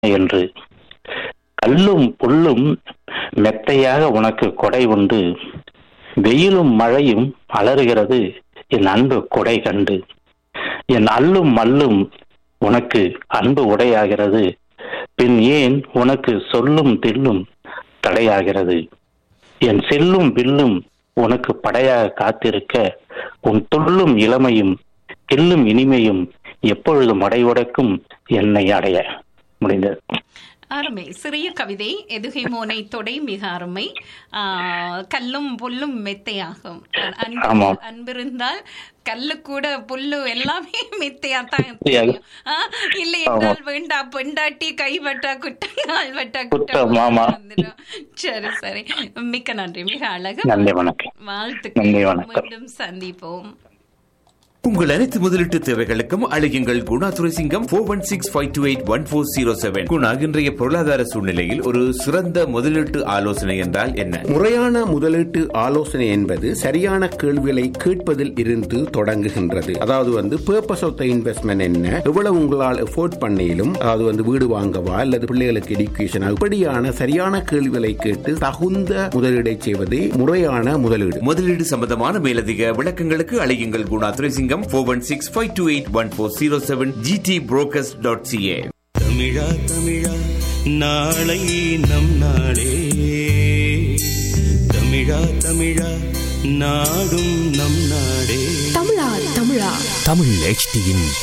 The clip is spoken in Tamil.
என்று கல்லும் புல்லும் மெத்தையாக உனக்கு கொடை உண்டு வெயிலும் மழையும் அலறுகிறது என் அன்பு கொடை கண்டு என் அல்லும் மல்லும் உனக்கு அன்பு உடையாகிறது பின் ஏன் உனக்கு சொல்லும் தில்லும் தடையாகிறது என் செல்லும் வில்லும் உனக்கு படையாக காத்திருக்க உன் துள்ளும் இளமையும் கில்லும் இனிமையும் எப்பொழுதும் அடைவுடைக்கும் என்னை அடைய முடிந்தது அருமை சிறிய கவிதை எதுகை மோனை தொடை மிக அருமை ஆ, கல்லும் புல்லும் மெத்தையாகும் அன்பு ஆமாம். அன்பிருந்தால் கல்லு கூட புல்லு எல்லாமே மெத்தையாத்தான் மெத்தையாக. தெரியும். ஆ, இல்லை என்றால் வேண்டா பெண்டாட்டி கைவட்டா குட்டங்கால் வட்டா குட்டம், ஆமா. வந்துடும். சரி சரி மிக்க நன்றி மிக அழகு நன்றி வணக்கம் வாழ்த்துக்கள் நன்றி, வணக்கம். மீண்டும் சந்திப்போம் உங்கள் அனைத்து முதலீட்டு தேவைகளுக்கும் அழையுங்கள் Guna Thuraisingam four one six five two eight one four zero seven Guna இன்றைய பொருளாதார சூழ்நிலையில் ஒரு சிறந்த முதலீட்டு ஆலோசனை என்றால் என்ன முறையான முதலீட்டு ஆலோசனை என்பது சரியான கேள்விகளை கேட்பதில் இருந்து தொடங்குகின்றது அதாவது வந்து பர்பஸ் ஆஃப் த இன்வெஸ்ட்மெண்ட் என்ன எவ்வளவு உங்களால் எஃபோர்ட் பண்ணியிலும் அதாவது வந்து வீடு வாங்கவா அல்லது பிள்ளைகளுக்கு எடுக்கேஷன் இப்படியான சரியான கேள்விகளை கேட்டு தகுந்த முதலீடை செய்வதே முறையான முதலீடு முதலீடு சம்பந்தமான மேலதிக விளக்கங்களுக்கு அழையுங்கள் Guna Thuraisingam four one six five two eight one four zero seven GT brokers dot CA தமிழா தமிழா நாளை நம் நாளே தமிழா தமிழா நாடும் நம் நாடே தமிழா தமிழா தமிழ் HDயின்